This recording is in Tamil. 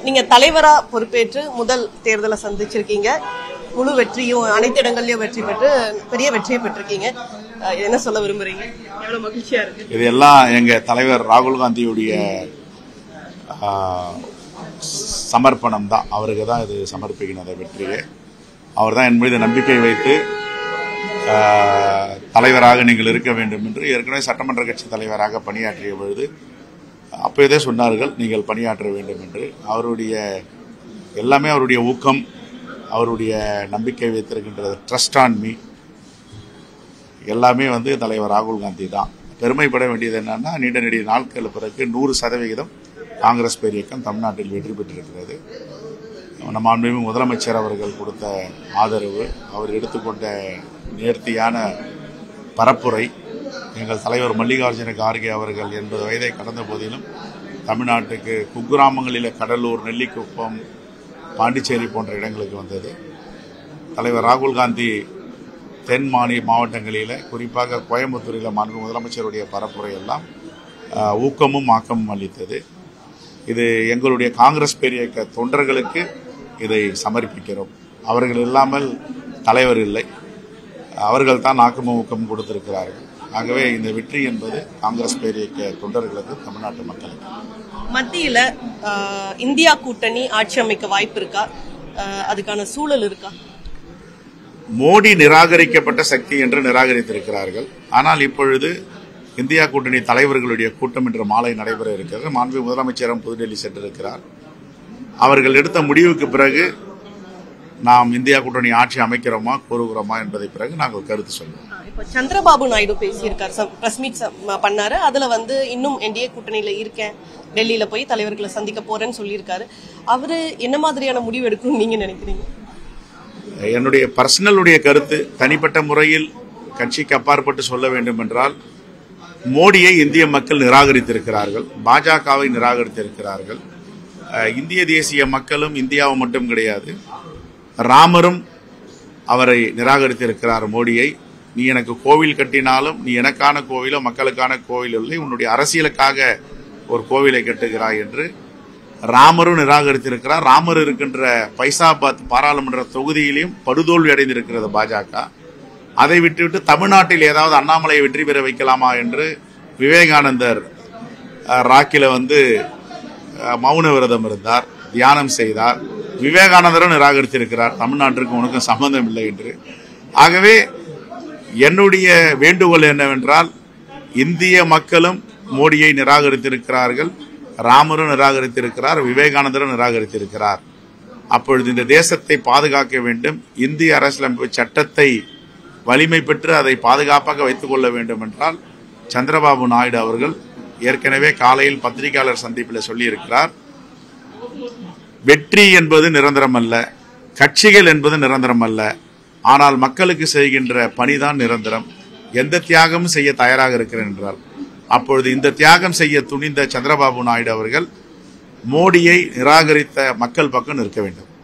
நீங்க தலைவரா பொறுப்பேற்று முதல் தேர்தலை சந்திச்சிருக்கீங்க முழு வெற்றியும் அனைத்து இடங்கள்லயும் வெற்றி பெற்று பெரிய வெற்றியை பெற்றிருக்கீங்க அஹ் என்ன சொல்ல விரும்புறீங்க எவ்வளவு மகிழ்ச்சியா இருக்கு இது எல்லாம் எங்க தலைவர் ராகுல் காந்தியுடைய ஆ, சமர்ப்பணம் தான் அவருக்கு தான் இது சமர்ப்பிக்கணும் அந்த வெற்றியை அவர் தான் என் மீது நம்பிக்கை வைத்து ஆ, தலைவராக நீங்கள் இருக்க வேண்டும் என்று ஏற்கனவே சட்டமன்ற கட்சி தலைவராக பணியாற்றிய பொழுது அப்போதே சொன்னார்கள் நீங்கள் பணியாற்ற வேண்டும் என்று அவருடைய எல்லாமே அவருடைய ஊக்கம் அவருடைய நம்பிக்கை வைத்திருக்கின்ற ட்ரஸ்ட் ஆன் மீ எல்லாமே வந்து தலைவர் ராகுல் காந்தி தான் பெருமைப்பட வேண்டியது என்னன்னா நீண்ட நெடிய நாட்கள் பிறகு நூறு சதவிகிதம் காங்கிரஸ் பேர் இயக்கம் தமிழ்நாட்டில் வெற்றி பெற்றிருக்கிறது நம்ம மாண்புமிகு முதலமைச்சர் அவர்கள் கொடுத்த ஆதரவு அவர் எடுத்துக்கொண்ட நேர்த்தியான பரப்புரை எங்கள் தலைவர் மல்லிகார்ஜுன கார்கே அவர்கள் எண்பது வயதை கடந்த போதிலும் தமிழ்நாட்டுக்கு குக்கிராமங்களில் கடலூர் நெல்லிக்குப்பம் பாண்டிச்சேரி போன்ற இடங்களுக்கு வந்தது தலைவர் ராகுல் காந்தி தென் மாநில மாவட்டங்களில் குறிப்பாக கோயம்புத்தூரில் மாண்பு முதலமைச்சருடைய பரப்புரை எல்லாம் ஆஹ், ஊக்கமும் ஆக்கமும் அளித்தது இது எங்களுடைய காங்கிரஸ் பேரியக்க தொண்டர்களுக்கு இதை சமர்ப்பிக்கிறோம் அவர்கள் இல்லாமல் தலைவர் இல்லை அவர்கள் தான் ஆக்கமும் ஊக்கம் கொடுத்திருக்கிறார்கள் ஆகவே இந்த வெற்றி என்பது காங்கிரஸ் பேரியக்க தொண்டர்களுக்கு தமிழ்நாட்டு மக்களுக்கு மத்தியில அஹ், இந்தியா கூட்டணி ஆட்சி அமைக்க வாய்ப்பு இருக்கா அஹ், அதுக்கான சூழல் இருக்கா மோடி நிராகரிக்கப்பட்ட சக்தி என்று நிராகரித்திருக்கிறார்கள் ஆனால் இப்பொழுது இந்தியா கூட்டணி தலைவர்களுடைய கூட்டம் இன்று மாலை நடைபெற இருக்கிறது மாண்பு முதலமைச்சரும் புதுடெல்லி சென்றிருக்கிறார் அவர்கள் எடுத்த முடிவுக்கு பிறகு நாம் இந்தியா கூட்டணி ஆட்சி அமைக்கிறோமா கூறுகிறோமா என்பதை பிறகு நாங்கள் கருத்து சொல்வோம் இப்ப சந்திரபாபு நாயுடு பேசியிருக்காரு பிரஸ் மீட் பண்ணாரு அதுல வந்து இன்னும் என்டிஏ கூட்டணியில இருக்கேன் டெல்லியில போய் தலைவர்களை சந்திக்க போறேன்னு சொல்லியிருக்காரு அவரு என்ன மாதிரியான முடிவு எடுக்கணும்னு நீங்க நினைக்கிறீங்க என்னுடைய பர்சனலுடைய கருத்து தனிப்பட்ட முறையில் கட்சிக்கு அப்பாற்பட்டு சொல்ல வேண்டும் என்றால் மோடியை இந்திய மக்கள் நிராகரித்திருக்கிறார்கள் பாஜகவை நிராகரித்திருக்கிறார்கள் அஹ், இந்திய தேசிய மக்களும் இந்தியாவும் மட்டும் கிடையாது ராமரும் அவரை நிராகரித்திருக்கிறார் மோடியை நீ எனக்கு கோவில் கட்டினாலும் நீ எனக்கான கோவிலோ மக்களுக்கான கோவில் இல்லை உன்னுடைய அரசியலுக்காக ஒரு கோவிலை கட்டுகிறாய் என்று ராமரும் நிராகரித்திருக்கிறார் ராமர் இருக்கின்ற பைசாபாத் பாராளுமன்ற தொகுதியிலையும் படுதோல்வி அடைந்திருக்கிறது பாஜக அதை விட்டுவிட்டு தமிழ்நாட்டில் ஏதாவது அண்ணாமலையை வெற்றி பெற வைக்கலாமா என்று விவேகானந்தர் அஹ், ராக்கில வந்து அஹ், மௌன விரதம் இருந்தார் தியானம் செய்தார் விவேகானந்தரும் நிராகரித்திருக்கிறார் தமிழ்நாட்டிற்கு உனக்கும் சம்பந்தம் இல்லை என்று ஆகவே என்னுடைய வேண்டுகோள் என்னவென்றால் இந்திய மக்களும் மோடியை நிராகரித்திருக்கிறார்கள் ராமரும் நிராகரித்திருக்கிறார் விவேகானந்தரும் நிராகரித்திருக்கிறார் அப்பொழுது இந்த தேசத்தை பாதுகாக்க வேண்டும் இந்திய அரசியலமைப்பு சட்டத்தை வலிமை பெற்று அதை பாதுகாப்பாக வைத்துக் கொள்ள வேண்டும் என்றால் சந்திரபாபு நாயுடு அவர்கள் ஏற்கனவே காலையில் பத்திரிகையாளர் சந்திப்பில் சொல்லியிருக்கிறார் வெற்றி என்பது நிரந்தரம் அல்ல கட்சிகள் என்பது நிரந்தரம் அல்ல ஆனால் மக்களுக்கு செய்கின்ற பணிதான் நிரந்தரம் எந்த தியாகமும் செய்ய தயாராக இருக்கிறேன் என்றார் அப்பொழுது இந்த தியாகம் செய்ய துணிந்த சந்திரபாபு நாயுடு அவர்கள் மோடியை நிராகரித்த மக்கள் பக்கம் நிற்க வேண்டும்